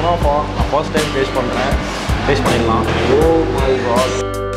One of நான் first time taste பண்ணுறேன் taste பண்ணிடலாம் ஓ மை காட்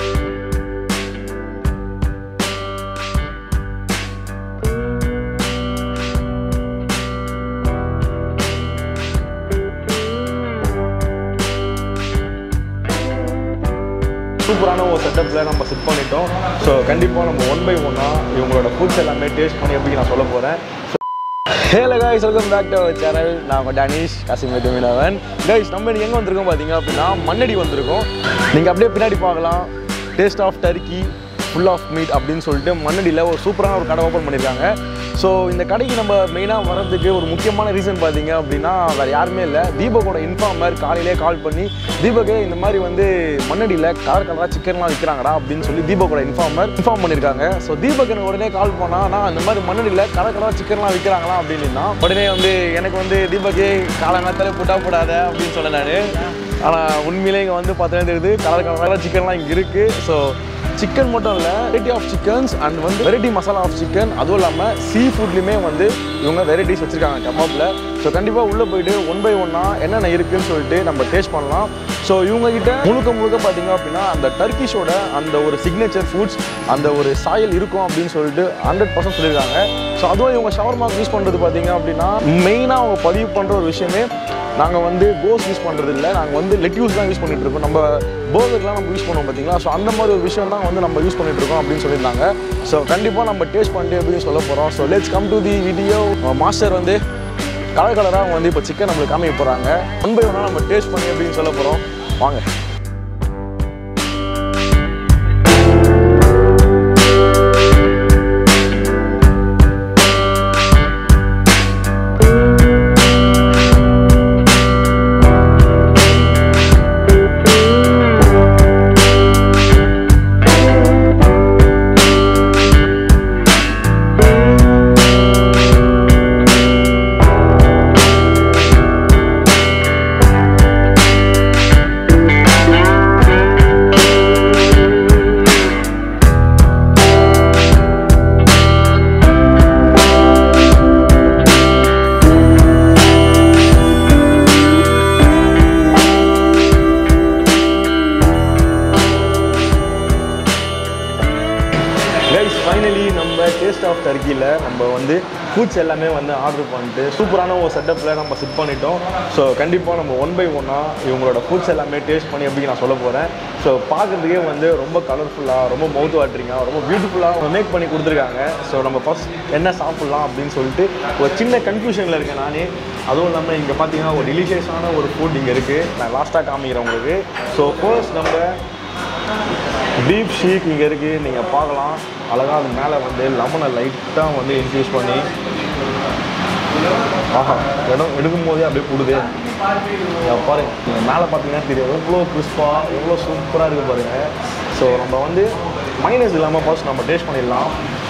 சூப்பரான ஒரு செட்டப்பில் நம்ம செட் பண்ணிட்டோம் ஸோ கண்டிப்பாக நம்ம ஒன் பை ஒன்னாக இவங்களோட ஃபுட்ஸ் எல்லாமே டேஸ்ட் பண்ணி எப்படி நான் சொல்ல போகிறேன் hello guys welcome back to our channel நான் உங்கள் டனிஷ் காசிம் மீனவன் கைஸ் நம்ம இன்னைக்கு எங்கே வந்திருக்கோம் பார்த்தீங்க அப்படின்னா மண்ணடி வந்திருக்கோம் நீங்கள் அப்படியே பின்னாடி பார்க்கலாம் taste of Turkey full of meat அப்படின்னு சொல்லிட்டு மண்ணடியில் ஒரு சூப்பரான ஒரு கடை ஓப்பன் பண்ணியிருக்காங்க ஸோ இந்த கடைக்கு நம்ம மெயினாக வர்றதுக்கு ஒரு முக்கியமான ரீசன் பார்த்தீங்க அப்படின்னா வேறு யாருமே இல்லை தீபக்கோட இன்ஃபார்மர் காலையிலே கால் பண்ணி தீபக்கே இந்த மாதிரி வந்து மண்ணடியில் கலர் கலராக சிக்கன்லாம் விற்கிறாங்கடா அப்படின்னு சொல்லி தீபக்கோட இன்ஃபார்மர் இன்ஃபார்ம் பண்ணியிருக்காங்க ஸோ தீபக் எனக்கு உடனே கால் பண்ணா நான் இந்த மாதிரி மண்ணடியில் கலர் கலராக சிக்கன்லாம் விற்கிறாங்களா அப்படின்னு உடனே வந்து எனக்கு வந்து தீபக்கே காலங்காத்தாலே புட்டா போடாத அப்படின்னு சொன்னேன் நான் ஆனால் உண்மையிலே இங்கே வந்து பார்த்தீங்கன்னா தெரியுது கலர் கலராக சிக்கன்லாம் இங்கே இருக்குது ஸோ சிக்கன் மட்டும் இல்லை வெரைட்டி ஆஃப் சிக்கன்ஸ் அண்ட் வந்து வெரைட்டி மசாலா ஆஃப் சிக்கன் அதுவும் இல்லாமல் சீ ஃபுட்லேயுமே வந்து இவங்க வெரைட்டிஸ் வச்சுருக்காங்க கபாப்பில் ஸோ கண்டிப்பாக உள்ளே போயிட்டு ஒன் பை ஒன்னாக என்னென்ன இருக்குன்னு சொல்லிட்டு நம்ம டேஸ்ட் பண்ணலாம் ஸோ இவங்க கிட்ட முழுக்க முழுக்க பார்த்தீங்க அப்படின்னா அந்த டர்க்கிஷோட அந்த ஒரு சிக்னேச்சர் ஃபுட்ஸ் அந்த ஒரு சாயல் இருக்கும் அப்படின்னு சொல்லிட்டு ஹண்ட்ரட் பர்சன்ட் சொல்லியிருக்காங்க ஸோ அதுவும் இவங்க ஷவர்மாக் யூஸ் பண்ணுறது பார்த்தீங்க அப்படின்னா மெயினாக அவங்க பதிவு பண்ணுற ஒரு விஷயமே நாங்கள் வந்து கோஸ் யூஸ் பண்ணுறது இல்லை நாங்கள் வந்து லெட்யூஸ் தான் யூஸ் பண்ணிட்டு இருக்கோம் நம்ம பர்கர்லாம் நம்ம யூஸ் பண்ணுவோம் பார்த்தீங்களா ஸோ அந்த மாதிரி ஒரு விஷயம் தான் வந்து நம்ம யூஸ் பண்ணிட்டு இருக்கோம் அப்படின்னு சொல்லியிருந்தாங்க ஸோ கண்டிப்பாக நம்ம டேஸ்ட் பண்ணிட்டு அப்படின்னு சொல்ல போகிறோம் so let's come to the video master வந்து கலர் கலராக அவங்க வந்து இப்போ சிக்கன் நம்மளுக்கு காமிக்க போகிறாங்க ஒன் பை ஒன்னாக நம்ம டேஸ்ட் பண்ணி அப்படின்னு சொல்ல போகிறோம் வாங்க கைஸ் ஃபைனலி நம்ம டேஸ்ட் ஆஃப் டர்க்கியில் நம்ம வந்து ஃபுட்ஸ் எல்லாமே வந்து ஆர்டர் பண்ணிட்டு சூப்பரான ஒரு செட்டப்பில் நம்ம செட் பண்ணிட்டோம் ஸோ கண்டிப்பாக நம்ம ஒன் பை ஒன்னாக இவங்களோட ஃபுட்ஸ் எல்லாமே டேஸ்ட் பண்ணி எப்படி நான் சொல்ல போகிறேன் ஸோ பார்க்குறதுக்கே வந்து ரொம்ப கலர்ஃபுல்லாக ரொம்ப மவுத் வாட்டரிங்காக ரொம்ப பியூட்டிஃபுல்லாக மேக் பண்ணி கொடுத்துருக்காங்க ஸோ நம்ம ஃபஸ்ட் என்ன சாப்பிட்லாம் அப்படின்னு சொல்லிட்டு ஒரு சின்ன கன்ஃபியூஷனில் இருக்கேன் நானே அதுவும் இல்லாமல் இங்கே பார்த்தீங்கன்னா ஒரு டெலிஷியஸான ஒரு ஃபுட் இங்கே இருக்குது நான் லாஸ்ட்டாக காமிக்கிறேன் உங்களுக்கு ஸோ ஃபர்ஸ்ட் நம்ம பீஃப் ஷீக் இங்கே இருக்குது நீங்கள் பார்க்கலாம் அழகாக அது மேலே வந்து லெமனை லைட்டாக வந்து இன்ஃப்யூஸ் பண்ணி ஆஹா இடம் எடுக்கும் போதே அப்படியே கூடுது இங்க பாருங்க நீங்கள் மேலே பார்த்தீங்கன்னா தெரியும் எவ்வளோ கிறிஸ்பாக எவ்வளோ சூப்பராக இருக்குது பாருங்கள் ஸோ நம்ம வந்து மைனஸ் இல்லாமல் ஃபர்ஸ்ட் நம்ம டேஸ்ட் பண்ணிடலாம்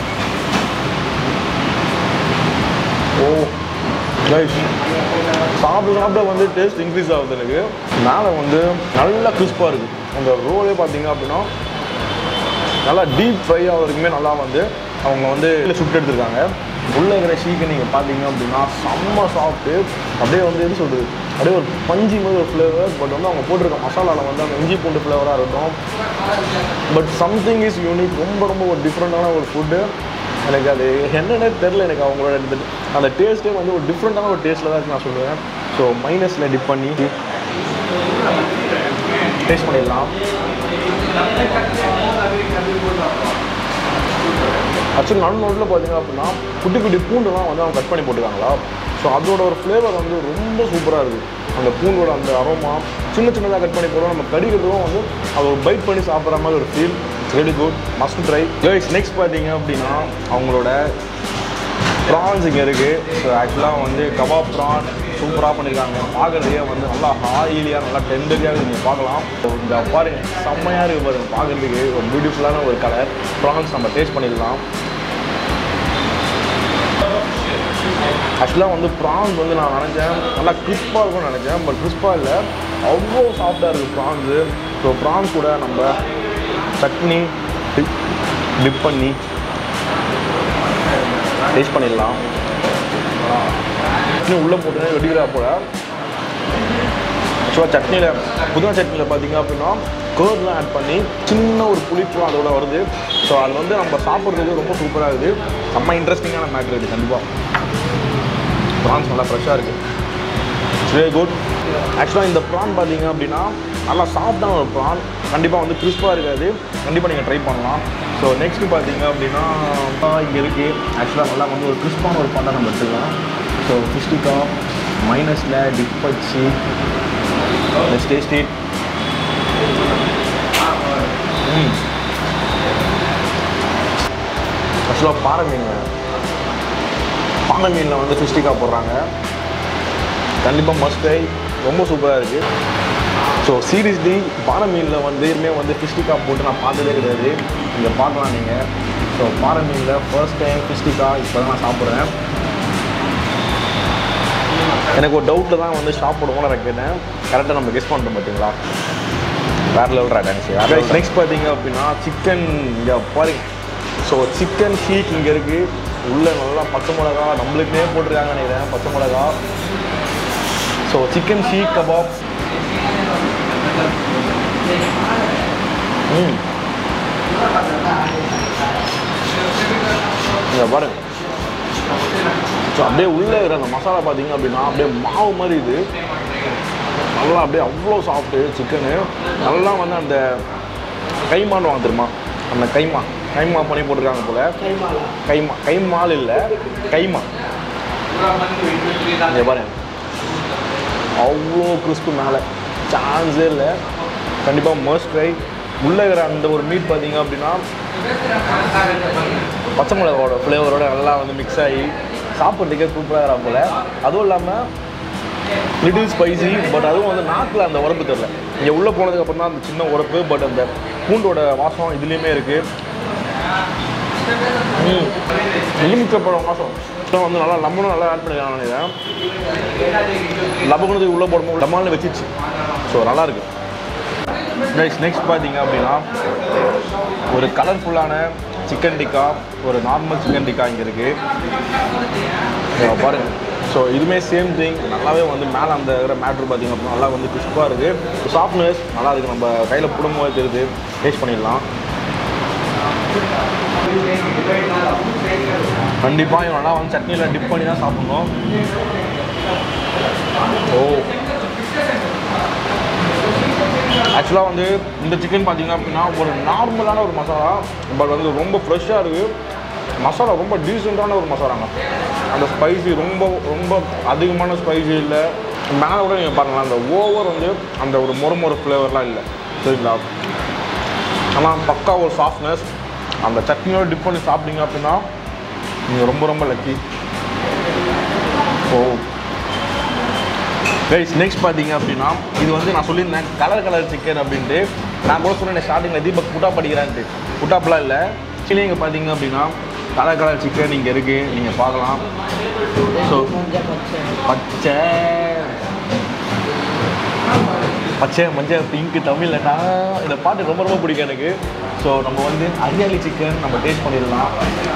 ஓ ரைட் சாப்பிட சாப்பிட வந்து டேஸ்ட் இன்க்ரீஸ் ஆகுது எனக்கு மேலே வந்து நல்லா கிறிஸ்பாக இருக்குது அந்த ரோலே பார்த்தீங்க அப்படின்னா நல்லா டீப் ஃப்ரை ஆகிறதுக்குமே நல்லா வந்து அவங்க வந்து சுட்டு எடுத்துருக்காங்க உள்ளே இருக்கிற ஷீக்கை நீங்கள் பார்த்தீங்க அப்படின்னா செம்ம சாஃப்ட்டு அப்படியே வந்து எப்படி சொல்கிறது அப்படியே ஒரு பஞ்சு மாதிரி ஒரு ஃப்ளேவர் பட் வந்து அவங்க போட்டிருக்க மசாலாவில் வந்து அந்த இஞ்சி பூண்டு ஃப்ளேவராக இருக்கும் பட் சம்திங் இஸ் யூனிக் ரொம்ப ரொம்ப ஒரு டிஃப்ரெண்ட்டான ஒரு ஃபுட்டு எனக்கு அது என்னென்னே தெரில எனக்கு அவங்களோட இந்த அந்த டேஸ்ட்டே வந்து ஒரு டிஃப்ரெண்ட்டான ஒரு டேஸ்ட்டில் தான் இருக்கு நான் சொல்லுவேன் ஸோ மைனஸில் டிப் பண்ணி டேஸ்ட் பண்ணிடலாம் ஆக்சுவலி நடு நோட்டில் பார்த்தீங்க அப்படின்னா குட்டி குட்டி பூண்டுலாம் வந்து அவங்க கட் பண்ணி போட்டுருக்காங்களா ஸோ அதோட ஒரு ஃப்ளேவர் வந்து ரொம்ப சூப்பராக இருக்குது அந்த பூண்டோட அந்த அரோமா சின்ன சின்னதாக கட் பண்ணி போடுறோம் நம்ம கடிக்கிறதும் வந்து அது ஒரு பைட் பண்ணி சாப்பிட்ற மாதிரி ஒரு feel very good must try guys next பார்த்தீங்க அப்படின்னா அவங்களோட ப்ரான்ஸ் இங்கே இருக்குது ஸோ ஆக்சுவலாக வந்து கபாப் ப்ரான் சூப்பராக பண்ணியிருக்காங்க பார்க்குறதுக்கே வந்து நல்லா ஆயிலியாக நல்லா டெண்டரியாக நீங்கள் பார்க்கலாம் ஸோ இந்த பாருங்க செம்மையாக இருக்குது பாருங்க பார்க்குறதுக்கு ஒரு பியூட்டிஃபுல்லான ஒரு கலர் ப்ரான்ஸ் நம்ம டேஸ்ட் பண்ணிடலாம் ஆக்சுவலாக வந்து ப்ரான்ஸ் வந்து நான் நினச்சேன் நல்லா கிறிஸ்பாக இருக்கும்னு நினச்சேன் பட் கிறிஸ்பாக இல்லை அவ்வளோ சாஃப்டாக இருக்குது ப்ரான்ஸு ஸோ ப்ரான்ஸ் கூட நம்ம சட்னி டிப் டிப் பண்ணி டேஸ்ட் பண்ணிடலாம் இன்னும் உள்ளே போட்டு வெடிக்கிறா போல ஆக்சுவலாக சட்னியில் புதினா சட்னியில் பார்த்தீங்க அப்படின்னா கேர்ட்லாம் ஆட் பண்ணி சின்ன ஒரு புளிப்பும் அதோட வருது ஸோ அது வந்து நம்ம சாப்பிட்றதுக்கு ரொம்ப சூப்பராக இருக்குது செம்ம இன்ட்ரெஸ்டிங்கான மேட்ரு இது கண்டிப்பாக ப்ரான்ஸ் நல்லா ஃப்ரெஷ்ஷாக இருக்குது வெரி குட் ஆக்சுவலாக இந்த ப்ரான் பார்த்தீங்க அப்படின்னா நல்லா சாஃப்டான ஒரு ப்ரான் கண்டிப்பாக வந்து கிறிஸ்பாக இருக்காது கண்டிப்பாக நீங்கள் ட்ரை பண்ணலாம் ஸோ நெக்ஸ்ட் பார்த்தீங்க அப்படின்னா இங்கே இருக்குது ஆக்சுவலாக நல்லா வந்து ஒரு கிறிஸ்பான ஒரு பாட்டை நம்ம எடுத்துக்கலாம் ஸோ ஃபிஸ்டிக்கா மைனஸில் டிப் வச்சு லெட்ஸ் டேஸ்ட் இட் ஆக்சுவலாக பாறை மீன் பாறை மீனில் வந்து ஃபிஸ்டிக்கா போடுறாங்க கண்டிப்பாக மஸ்ட் ட்ரை ரொம்ப சூப்பராக இருக்குது ஸோ சீரியஸ்லி பாறை மீனில் வந்து இனிமேல் வந்து ஃபிஸ்டிக்கா போட்டு நான் பார்த்ததே கிடையாது இங்கே பார்க்கலாம் நீங்கள் ஸோ பாறை மீனில் ஃபர்ஸ்ட் டைம் ஃபிஸ்டிக்கா இப்போ தான் நான் சாப்பிட்றேன் எனக்கு ஒரு டவுட்டில் தான் வந்து ஷாப்போட ஓனரை கேட்டேன் கரெக்டாக நம்ம கெஸ் பண்ணுறோம் பார்த்தீங்களா வேறு லெவல் டான்ஸ் நெக்ஸ்ட் பார்த்தீங்க அப்படின்னா சிக்கன் இங்கே பாருங்க ஸோ சிக்கன் ஷீக் இங்கே இருக்குது உள்ளே நல்லா பச்சை மிளகா நம்மளுக்குனே போட்டிருக்காங்க நினைக்கிறேன் பச்சை மிளகா ஸோ சிக்கன் ஷீக் கபாப் ம் இங்கே பாருங்க ஸோ அப்படியே உள்ளே இருக்கிற அந்த மசாலா பார்த்தீங்க அப்படின்னா அப்படியே மாவு மாதிரி இது நல்லா அப்படியே அவ்வளோ சாஃப்ட்டு சிக்கனு நல்லா வந்து அந்த கைமான்னு வாங்க தெரியுமா அந்த கைமா கைமா பண்ணி போட்டிருக்காங்க போல கைமா கைமால் இல்லை கைமா இங்கே பாருங்க அவ்வளோ கிறிஸ்பு மேலே சான்ஸே இல்லை கண்டிப்பாக மஸ்ட் ட்ரை உள்ளே இருக்கிற அந்த ஒரு மீட் பார்த்தீங்க அப்படின்னா பச்சை மிளகாவோட ஃப்ளேவரோட நல்லா வந்து மிக்ஸ் ஆகி சாப்பிட்றதுக்கே சூப்பராக இருக்கிற போல அதுவும் இல்லாமல் லிட்டில் ஸ்பைசி பட் அதுவும் வந்து நாக்கில் அந்த உரப்பு தெரில இங்கே உள்ளே போனதுக்கு அப்புறம் தான் அந்த சின்ன உரப்பு பட் அந்த பூண்டோட வாசம் இதுலேயுமே இருக்குது ம் எலுமிச்சப்பழம் வாசம் அப்புறம் வந்து நல்லா லெமனும் நல்லா ஆட் பண்ணிருக்காங்க நினைக்கிறேன் லெமனுக்கு உள்ளே போடும்போது லெமனில் வச்சிச்சு ஸோ நல்லா இருக்கு நெக்ஸ்ட் நெக்ஸ்ட் பார்த்தீங்க அப்படின்னா ஒரு கலர்ஃபுல்லான சிக்கன் டிக்கா ஒரு நார்மல் சிக்கன் டிக்கா இங்கே இருக்குது பாருங்கள் ஸோ இதுவுமே சேம் திங் நல்லாவே வந்து மேலே அந்த இருக்கிற மேட்ரு பார்த்தீங்க அப்படின்னா நல்லா வந்து கிறிஸ்பாக இருக்குது சாஃப்ட்னஸ் நல்லா இருக்குது நம்ம கையில் போடும்போது தெரியுது டேஸ்ட் பண்ணிடலாம் கண்டிப்பாக இவன் நல்லா வந்து சட்னியில் டிப் பண்ணி தான் சாப்பிட்ணும் ஓ ஆக்சுவலாக வந்து இந்த சிக்கன் பார்த்தீங்க அப்படின்னா ஒரு நார்மலான ஒரு மசாலா பட் வந்து ரொம்ப ஃப்ரெஷ்ஷாக இருக்குது மசாலா ரொம்ப டீசெண்டான ஒரு மசாலாங்க அந்த ஸ்பைசி ரொம்ப ரொம்ப அதிகமான ஸ்பைசி இல்லை மேலே கூட நீங்கள் பாருங்களேன் அந்த ஓவர் வந்து அந்த ஒரு மொறு மொறு ஃப்ளேவர்லாம் இல்லை சரிங்களா ஆனால் பக்கா ஒரு சாஃப்ட்னஸ் அந்த சட்னியோட டிப் பண்ணி சாப்பிட்டீங்க அப்படின்னா நீங்கள் ரொம்ப ரொம்ப லக்கி ஓ கைஸ் நெக்ஸ்ட் பார்த்தீங்க அப்படின்னா இது வந்து நான் சொல்லியிருந்தேன் கலர் கலர் சிக்கன் அப்படின்ட்டு நான் கூட சொன்னேன் ஸ்டார்டிங்கில் தீபக் புட்டா படிக்கிறான்ட்டு புட்டாப்லாம் இல்லை ஆக்சுவலி இங்கே பார்த்தீங்க அப்படின்னா கலர் கலர் சிக்கன் இங்கே இருக்குது நீங்கள் பார்க்கலாம் ஸோ பச்சை பச்சை மஞ்சள் பிங்க் தமிழ்லன்னா இந்த பாட்டு ரொம்ப ரொம்ப பிடிக்கும் எனக்கு ஸோ நம்ம வந்து ஹரியாலி சிக்கன் நம்ம டேஸ்ட் பண்ணிடலாம்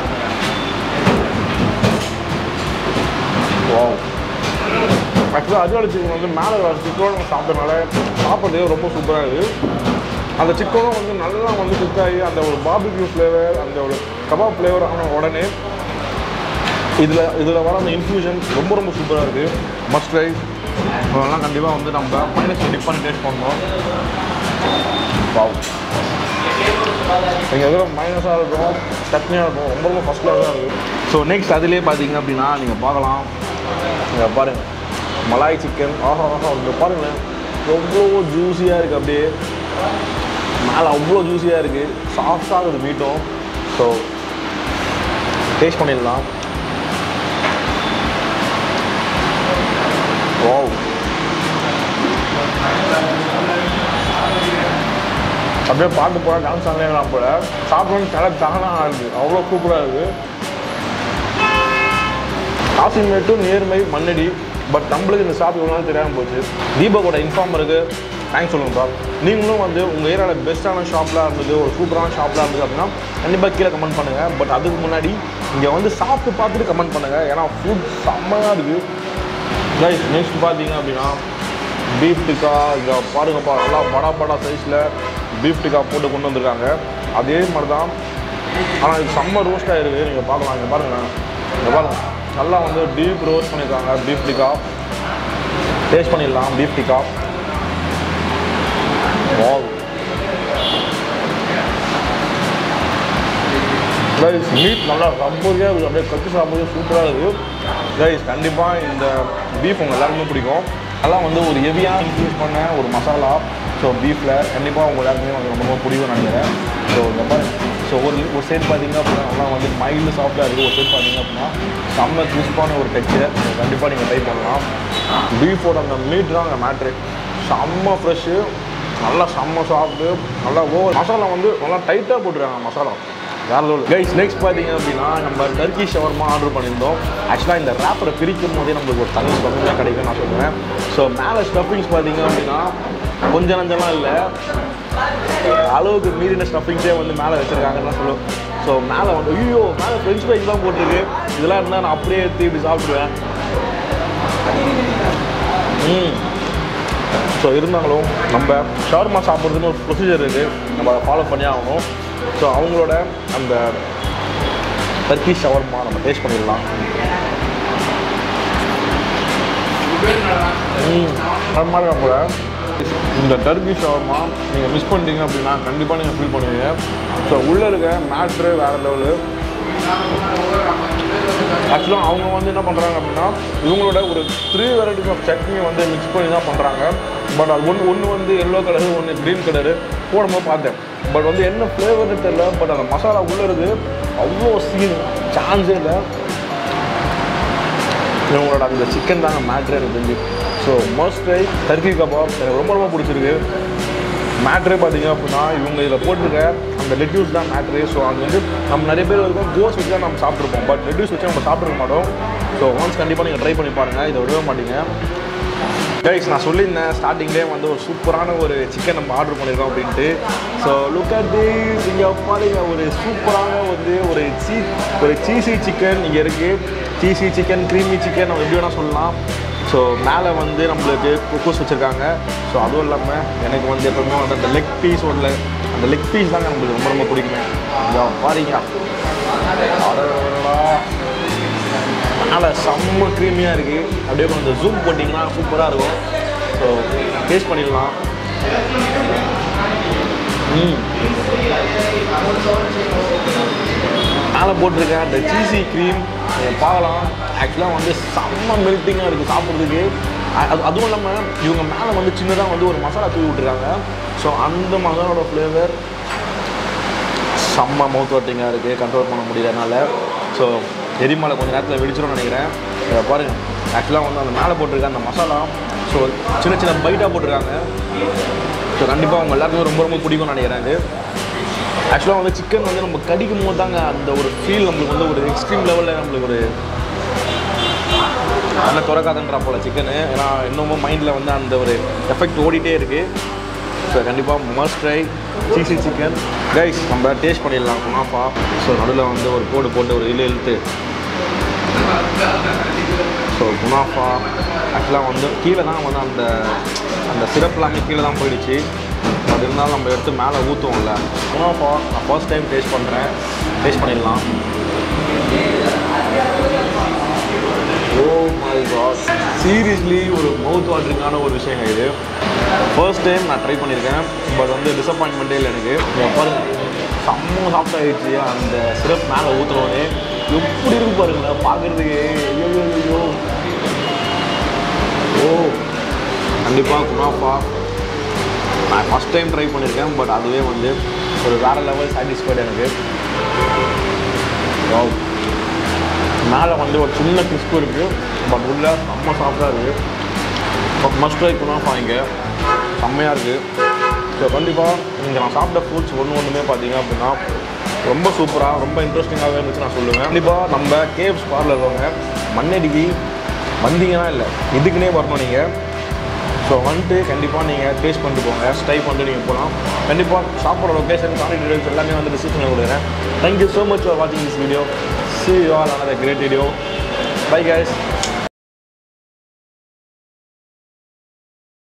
வாவ் ஆக்சுவலாக அரியாலி சிக்கன் வந்து மேலே வர சிக்கனோட நம்ம சாப்பிட்றதுனால சாப்பிட்றதே ரொம்ப சூப்பராக இருக்குது அந்த சிக்கனும் வந்து நல்லா வந்து குக் ஆகி அந்த ஒரு பாபிக்யூ ஃப்ளேவர் அந்த ஒரு கபாப் ஃப்ளேவர் ஆன உடனே இதில் இதில் வர அந்த இன்ஃப்யூஷன் ரொம்ப ரொம்ப சூப்பராக இருக்குது மஸ்ட் ட்ரை அதெல்லாம் கண்டிப்பாக வந்து நம்ம மைனஸ் டிப் பண்ணி டேஸ்ட் பண்ணோம் வாவ் நீங்கள் எதில் மைனஸாக இருக்கும் சட்னியாக இருக்கும் ரொம்ப ரொம்ப ஃபஸ்ட் கிளாஸாக இருக்குது ஸோ நெக்ஸ்ட் அதுலேயே பார்த்தீங்க அப்படின்னா நீங்கள் பார்க்கலாம் இங்கே பாருங்கள் மலாய் சிக்கன் ஆஹா ஆஹா இங்கே பாருங்களேன் எவ்வளோ ஜூஸியாக இருக்குது அப்படியே மேலே அவ்வளோ ஜூஸியாக இருக்குது சாஃப்டாக இருக்குது மீட்டும் ஸோ டேஸ்ட் பண்ணிடலாம் வாவ் அப்படியே பாட்டு போனால் டான்ஸ் ஆடலாம் போல சாப்பிடணும் தலை தானாக ஆகுது அவ்வளோ சூப்பராக இருக்குது காசிமேட்டு நேர்மை மண்ணடி பட் நம்மளுக்கு இந்த ஷாப் இவ்வளோ தெரியாமல் போச்சு தீபக்கோட இன்ஃபார்மருக்கு தேங்க்ஸ் சொல்லுங்கள் சார் நீங்களும் வந்து உங்கள் ஏரியாவில் பெஸ்ட்டான ஷாப்லாம் இருந்தது ஒரு சூப்பரான ஷாப்லாம் இருந்தது அப்படின்னா கண்டிப்பாக கீழே கமெண்ட் பண்ணுங்கள் பட் அதுக்கு முன்னாடி இங்கே வந்து சாப்பிட்டு பார்த்துட்டு கமெண்ட் பண்ணுங்கள் ஏன்னா ஃபுட் செம்மையாக இருக்குது கைஸ் நெக்ஸ்ட் பார்த்தீங்க அப்படின்னா பீஃப் டிக்கா இங்கே பாருங்கப்பா நல்லா படா படா சைஸில் பீஃப் டிக்கா போட்டு கொண்டு வந்திருக்காங்க அதே மாதிரி தான் ஆனால் இது செம்ம ரோஸ்ட்டாக இருக்குது நீங்கள் பார்க்கலாம் இங்கே பாருங்கள் இங்கே பாருங்க நல்லா வந்து டீப் ரோஸ்ட் பண்ணியிருக்காங்க பீஃப் டிக்கா டேஸ்ட் பண்ணிடலாம் beef tikka wow guys meat நல்லா ரப்பரியாக இருக்குது அப்படியே கட்டி சாப்பிடுறது சூப்பராக இருக்குது கைஸ் கண்டிப்பாக இந்த பீஃப் உங்கள் எல்லாருக்குமே பிடிக்கும் அதெல்லாம் வந்து ஒரு ஹெவியாக இன்க்ரீஸ் பண்ண ஒரு மசாலா ஸோ பீஃபில் கண்டிப்பாக உங்கள் எல்லாருக்குமே வந்து ரொம்ப ரொம்ப பிடிக்கும் நினைக்கிறேன் ஸோ இந்த மாதிரி ஸோ ஒரு ஒரு சைடு பார்த்தீங்க அப்படின்னா நல்லா வந்து மைல்டு சாஃப்டாக இருக்குது ஒரு சைடு பார்த்தீங்க அப்படின்னா செம்ம கிறிஸ்பான ஒரு டெக்ஸ்சர் கண்டிப்பாக நீங்கள் ட்ரை பண்ணலாம் பீஃபோட அந்த மீட் தான் அங்கே மேட்ரு செம்ம ஃப்ரெஷ்ஷு நல்லா செம்ம சாஃப்ட்டு நல்லா ஓவர் மசாலா வந்து நல்லா டைட்டாக போட்டுருக்காங்க மசாலா வேற லெவல் கைஸ் நெக்ஸ்ட் பார்த்தீங்க அப்படின்னா நம்ம டர்க்கி ஷவர்மா ஆர்டர் பண்ணியிருந்தோம் ஆக்சுவலாக இந்த ரேப்பரை பிரிக்கும் போதே நம்மளுக்கு ஒரு தனி கம்மியாக கிடைக்கும் நான் சொல்லுவேன் ஸோ மேலே ஸ்டஃபிங்ஸ் பார்த்தீங்க அப்படின்னா கொஞ்சம் நஞ்சம்லாம் இல்லை அளவுக்கு மீறின ஸ்டஃபிங்ஸே வந்து மேலே வச்சுருக்காங்கன்னு தான் சொல்லுவோம் ஸோ மேலே வந்து ஐயோ மேலே ஃப்ரெஞ்ச் ஃப்ரைஸ் தான் போட்டிருக்கு இதெல்லாம் இருந்தால் நான் அப்படியே எடுத்து இப்படி சாப்பிடுவேன் ம் ஸோ இருந்தாலும் நம்ம ஷவர்மா சாப்பிட்றதுன்னு ஒரு ப்ரொசீஜர் இருக்குது நம்ம அதை ஃபாலோ பண்ணி ஆகணும் ஸோ அவங்களோட அந்த டர்க்கி ஷவர்மா நம்ம டேஸ்ட் பண்ணிடலாம் ம் அது மாதிரி கூட இந்த டர்க்கி ஷவர்மா நீங்கள் மிஸ் பண்ணிட்டீங்க அப்படின்னா கண்டிப்பாக நீங்கள் ஃபீல் பண்ணுவீங்க ஸோ உள்ளே இருக்க மேட்ரு வேறு லெவலு ஆக்சுவலாக அவங்க வந்து என்ன பண்ணுறாங்க அப்படின்னா இவங்களோட ஒரு த்ரீ வெரைட்டிஸ் ஆஃப் சட்னி வந்து மிக்ஸ் பண்ணி தான் பண்ணுறாங்க பட் அது ஒன்று ஒன்று வந்து எல்லோ கலரு ஒன்று க்ரீன் கலரு போடும்போது பார்த்தேன் பட் வந்து என்ன ஃப்ளேவர்னு தெரியல பட் அந்த மசாலா உள்ளே இருக்குது அவ்வளோ சீன் சான்ஸே இல்லை இவங்களோட அந்த சிக்கன் தாங்க மேட்ரு எனக்கு தெரிஞ்சு so most try Turkey kebab எனக்கு ரொம்ப ரொம்ப பிடிச்சிருக்கு மேட்ரே பார்த்தீங்க அப்படின்னா இவங்க இதில் போட்டிருக்க அந்த லெட்யூஸ் தான் மேட்ரு ஸோ அங்கே வந்து நம்ம நிறைய பேர் இருக்கும் கோஸ் வச்சு தான் நம்ம சாப்பிட்ருப்போம் பட் லெட்யூஸ் வச்சு நம்ம சாப்பிட்ருக்க மாட்டோம் ஸோ ஒன்ஸ் கண்டிப்பாக நீங்கள் ட்ரை பண்ணி பாருங்கள் இதை விடவே மாட்டீங்க கைஸ் நான் சொல்லியிருந்தேன் ஸ்டார்டிங்லேயே வந்து ஒரு சூப்பரான ஒரு சிக்கன் நம்ம ஆர்டர் பண்ணியிருக்கோம் அப்படின்ட்டு ஸோ லுக் அட் திஸ் இங்கே பாருங்க ஒரு சூப்பரான வந்து ஒரு சீ ஒரு சீசி சிக்கன் இங்கே இருக்குது சீசி சிக்கன் க்ரீமி சிக்கன் நம்ம எப்படி வேணால் சொல்லலாம் ஸோ மேலே வந்து நம்மளுக்கு குக்கூஸ் வச்சுருக்காங்க ஸோ அதுவும் இல்லாமல் எனக்கு வந்து எப்பவுமே வந்து அந்த லெக் பீஸ் ஒன்றில் அந்த லெக் பீஸ் தாங்க நம்மளுக்கு ரொம்ப ரொம்ப பிடிக்குமே இங்கே பாருங்க அடடடடா. மேலே செம்ம க்ரீமியாக இருக்குது அப்படியே கொஞ்சம் ஜூம் போட்டிங்கன்னா சூப்பராக இருக்கும் ஸோ டேஸ்ட் பண்ணிடலாம் ம் மேலே போட்டிருக்கேன் அந்த சீசி க்ரீம் பார்க்கலாம் ஆக்சுவலாக வந்து செம்ம மெல்ட்டிங்காக இருக்குது சாப்பிட்றதுக்கு அ- அது அதுவும் இல்லாமல் இவங்க மேலே வந்து சின்னதாக வந்து ஒரு மசாலா தூவி விட்டுருக்காங்க ஸோ அந்த மசாலாவோட ஃப்ளேவர் செம்ம மவுத் வாட்டிங்காக இருக்குது கண்ட்ரோல் பண்ண முடியலனால ஸோ எரிமலை கொஞ்சம் நேரத்தில் வெடிச்சிரும்னு நினைக்கிறேன் இதை பாருங்க ஆக்சுவலாக வந்து அந்த மேலே போட்டிருக்க அந்த மசாலா ஸோ சின்ன சின்ன பைட்டாக போட்டிருக்காங்க ஸோ கண்டிப்பாக அவங்க எல்லாருக்குமே ரொம்ப ரொம்ப பிடிக்கும்னு நினைக்கிறேன் இது ஆக்சுவலாக வந்து சிக்கன் வந்து நம்ம கடிக்கும் போது தாங்க அந்த ஒரு ஃபீல் நம்மளுக்கு வந்து ஒரு எக்ஸ்ட்ரீம் லெவலில் நம்மளுக்கு ஒரு நல்லா திறக்காதுன்றா போல் சிக்கனு ஏன்னா இன்னமும் மைண்டில் வந்து அந்த ஒரு எஃபெக்ட் ஓடிட்டே இருக்குது ஸோ கண்டிப்பாக must try cheesy chicken guys நம்ம டேஸ்ட் பண்ணிடலாம் குனாஃபா ஸோ நடுவில் வந்து ஒரு கோடு போட்டு ஒரு இழு இழுத்து ஸோ குனாஃபா ஆக்சுவலாக வந்து கீழே தான் வந்து அந்த அந்த சிரப் எல்லாமே கீழே தான் போயிடுச்சு அது இருந்தாலும் நம்ம எடுத்து மேலே ஊற்றுவோம்ல குனாஃபா நான் ஃபர்ஸ்ட் டைம் டேஸ்ட் பண்ணுறேன் டேஸ்ட் பண்ணிடலாம் ஓ மை காட் சீரியஸ்லி ஒரு மவுத் வாட்டரிங்கான ஒரு விஷயம் இது ஃபர்ஸ்ட் டைம் நான் ட்ரை பண்ணியிருக்கேன் பட் வந்து டிசப்பாயின்மெண்ட்டே இல்லை எனக்கு இங்க பாருங்க செம்ம சாஃப்ட் ஆகிடுச்சு அந்த சிரப் மேலே ஊற்றுனோடனே எப்படி இருக்கு பாருங்க பார்க்குறதுக்கு ஐயோ ஐயோ, ஐயோ ஓ கண்டிப்பாக குனாஃபா நான் ஃபஸ்ட் டைம் ட்ரை பண்ணியிருக்கேன் பட் அதுவே வந்து ஒரு வேறு லெவல் சாட்டிஸ்ஃபைடு எனக்கு Wow. மேலே வந்து ஒரு சின்ன கிறிஸ்பு இருக்குது பட் உள்ள செம்ம சாஃப்டாக இருக்குது பட் மஸ்ட் ட்ரை குனாஃபா இங்கே செம்மையாக இருக்குது ஸோ கண்டிப்பாக இங்கே நான் சாப்பிட்ட ஃப்ரூட்ஸ் ஒன்று ஒன்றுமே பார்த்தீங்க அப்படின்னா ரொம்ப சூப்பராக ரொம்ப இன்ட்ரெஸ்டிங்காகவே இருந்துச்சு நான் சொல்லுவேன் கண்டிப்பாக நம்ம கேவ்ஸ் பார்லர் இருக்கவங்க மண்ணடிக்கு வந்தீங்கன்னா இல்லை இதுக்குன்னே வரணும் நீங்கள் ஸோ வந்துட்டு கண்டிப்பாக நீங்கள் டேஸ்ட் பண்ணிட்டு போங்க ட்ரை பண்ணிட்டு நீங்கள் போகலாம் கண்டிப்பாக ஷாப்போட லொக்கேஷன் கான்டாக்ட் டீடைல்ஸ் எல்லாமே வந்து டிஸ்கிரிப்ஷனில் கொடுக்குறேன் தேங்க்யூ ஸோ மச் ஃபார் வாட்சிங் this video see you all another great video bye guys